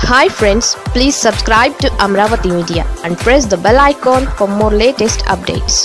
hi friends please subscribe to Amaravati media and press the bell icon for more latest updates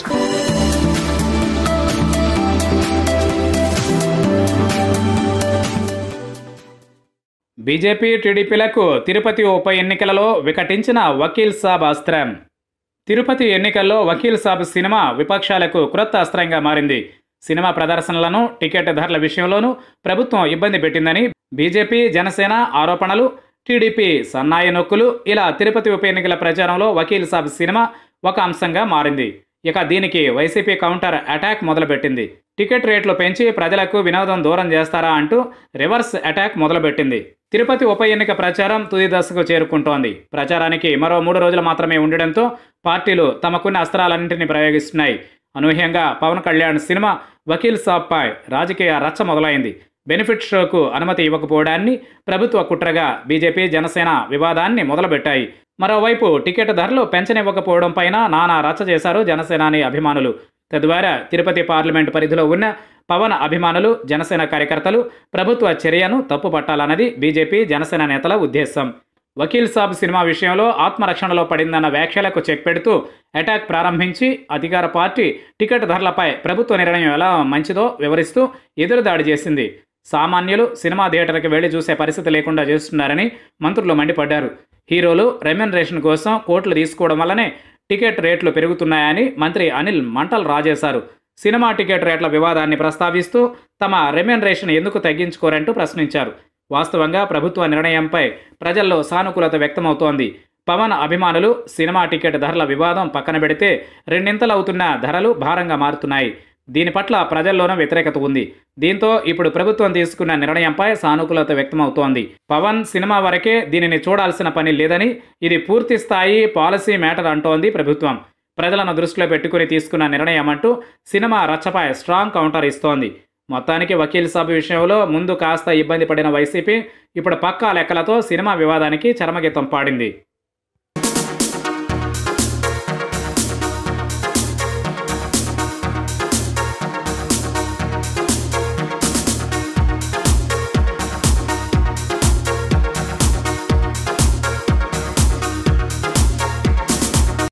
BJP టీడీపీలకు తిరుపతి ఉప ఎన్నికలలో వికటించిన వకీల్ సాబ్ అస్త్రం తిరుపతి ఎన్నికల్లో వకీల్ సాబ్ cinema విపక్షాలకు క్రొత్త అస్త్రంగా మారింది సినిమా ప్రదర్శనలను టికెట్ ధరల విషయంలోనూ ప్రభుత్వం ఇబ్బంది పెట్టిందని బీజేపీ జనసేన ఆరోపణలు టీడీపీ సన్నాయి నొక్కులు ఇలా తిరుపతి ఉప ఎన్నికల ప్రచారంలో వకీల్ సాబ్ సినిమా ఒక అంశంగా మారింది ఇక దీనికి వైసీపీ కౌంటర్ అటాక్ మొదలుపెట్టింది టికెట్ రేట్లు పెంచి ప్రజలకు వినోదం దూరం చేస్తారా అంటూ రివర్స్ అటాక్ మొదలుపెట్టింది తిరుపతి ఉప ఎన్నిక ప్రచారం తుది దశకు చేరుకుంటోంది ప్రచారానికి మరో మూడు రోజులు మాత్రమే ఉండడంతో పార్టీలు తమకున్న అస్త్రాలన్నింటినీ ప్రయోగిస్తున్నాయి అనూహ్యంగా పవన్ కళ్యాణ్ సినిమా వకీల్ సాబ్పై రాజకీయ రచ్చ మొదలైంది బెనిఫిట్ షోకు అనుమతి ఇవ్వకపోవడాన్ని ప్రభుత్వ కుట్రగా బీజేపీ జనసేన వివాదాన్ని మొదలుపెట్టాయి మరోవైపు టికెట్ ధరలు పెంచనివ్వకపోవడం పైన నానా రచ్చ చేశారు జనసేనాని అభిమానులు తద్వారా తిరుపతి పార్లమెంట్ పరిధిలో ఉన్న పవన్ అభిమానులు జనసేన కార్యకర్తలు ప్రభుత్వ చర్యను తప్పుపట్టాలన్నది బీజేపీ జనసేన నేతల ఉద్దేశం వకీల్ సాబ్ సినిమా విషయంలో ఆత్మరక్షణలో పడిందన్న వ్యాఖ్యలకు చెక్ పెడుతూ అటాక్ ప్రారంభించి అధికార పార్టీ టికెట్ ధరలపై ప్రభుత్వ నిర్ణయం ఎలా మంచిదో వివరిస్తూ ఎదురుదాడి చేసింది సామాన్యులు సినిమా థియేటర్కి వెళ్లి చూసే పరిస్థితి లేకుండా చేస్తున్నారని మంత్రులు మండిపడ్డారు హీరోలు రెమ్యునరేషన్ కోసం కోట్లు తీసుకోవడం వల్లనే టికెట్ రేట్లు పెరుగుతున్నాయని మంత్రి అనిల్ మంటలు రాజేశారు సినిమా టికెట్ రేట్ల వివాదాన్ని ప్రస్తావిస్తూ తమ రెమ్యునరేషన్ ఎందుకు తగ్గించుకోరంటూ ప్రశ్నించారు వాస్తవంగా ప్రభుత్వ నిర్ణయంపై ప్రజల్లో సానుకూలత వ్యక్తమవుతోంది పవన్ అభిమానులు సినిమా టికెట్ ధరల వివాదం పక్కన పెడితే రెండింతలవుతున్న ధరలు భారంగా మారుతున్నాయి దీని పట్ల ప్రజల్లోనూ వ్యతిరేకత ఉంది దీంతో ఇప్పుడు ప్రభుత్వం తీసుకున్న నిర్ణయంపై సానుకూలత వ్యక్తమవుతోంది పవన్ సినిమా వరకే దీనిని చూడాల్సిన పని లేదని ఇది పూర్తి స్థాయి పాలసీ మ్యాటర్ అంటోంది ప్రభుత్వం ప్రజలను దృష్టిలో పెట్టుకుని తీసుకున్న నిర్ణయం అంటూ సినిమా రచ్చపై స్ట్రాంగ్ కౌంటర్ ఇస్తోంది మొత్తానికి వకీల్ సాబ్ విషయంలో ముందు కాస్త ఇబ్బంది పడిన వైసీపీ ఇప్పుడు పక్కా లెక్కలతో సినిమా వివాదానికి చరమగీతం పాడింది